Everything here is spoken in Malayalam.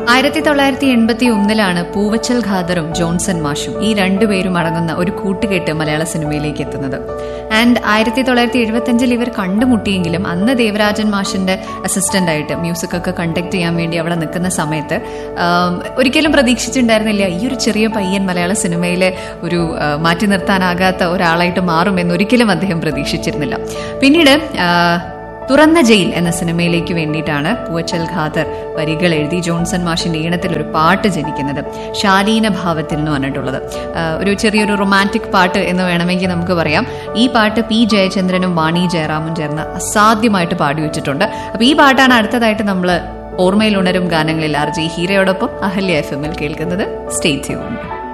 ആയിരത്തി തൊള്ളായിരത്തി എൺപത്തി ഒന്നിലാണ് പൂവച്ചൽ ഖാദറും ജോൺസൺ മാഷും ഈ രണ്ടുപേരും അടങ്ങുന്ന ഒരു കൂട്ടുകെട്ട് മലയാള സിനിമയിലേക്ക് എത്തുന്നത് ആൻഡ് ആയിരത്തി തൊള്ളായിരത്തി എഴുപത്തി അഞ്ചിൽ ഇവർ കണ്ടുമുട്ടിയെങ്കിലും അന്ന് ദേവരാജൻ മാഷിന്റെ അസിസ്റ്റന്റ് ആയിട്ട് മ്യൂസിക് ഒക്കെ കണ്ടക്ട് ചെയ്യാൻ വേണ്ടി അവിടെ നിൽക്കുന്ന സമയത്ത് ആം, ഒരിക്കലും പ്രതീക്ഷിച്ചിട്ടുണ്ടായിരുന്നില്ല ഈ ഒരു ചെറിയ പയ്യൻ മലയാള സിനിമയിലെ ഒരു ആ, മാറ്റി നിർത്താനാകാത്ത ഒരാളായിട്ട് മാറുമെന്ന് ഒരിക്കലും അദ്ദേഹം പ്രതീക്ഷിച്ചിരുന്നില്ല പിന്നീട് ആ, തുറന്ന ജയിൽ എന്ന സിനിമയിലേക്ക് വേണ്ടിയിട്ടാണ് പൂവച്ചൽ ഖാദർ വരികൾ എഴുതി ജോൺസൺ മാഷിന്റെ ഈണത്തിൽ ഒരു പാട്ട് ജനിക്കുന്നത് ശാലീന ഭാവത്തിൽ എന്ന് പറഞ്ഞിട്ടുള്ളത് ആ, ഒരു ചെറിയൊരു റൊമാൻറ്റിക് പാട്ട് എന്ന് വേണമെങ്കിൽ നമുക്ക് പറയാം ഈ പാട്ട് പി ജയചന്ദ്രനും വാണി ജയറാമും ചേർന്ന് അസാധ്യമായിട്ട് പാടി വെച്ചിട്ടുണ്ട് അപ്പൊ ഈ പാട്ടാണ് അടുത്തതായിട്ട് നമ്മൾ ഓർമ്മയിൽ ഉണരും ഗാനങ്ങളിൽ ആർ ജി ഹീരയോടൊപ്പം അഹല്യ എഫ് എമ്മിൽ കേൾക്കുന്നത് സ്റ്റേ ട്യൂൺഡ്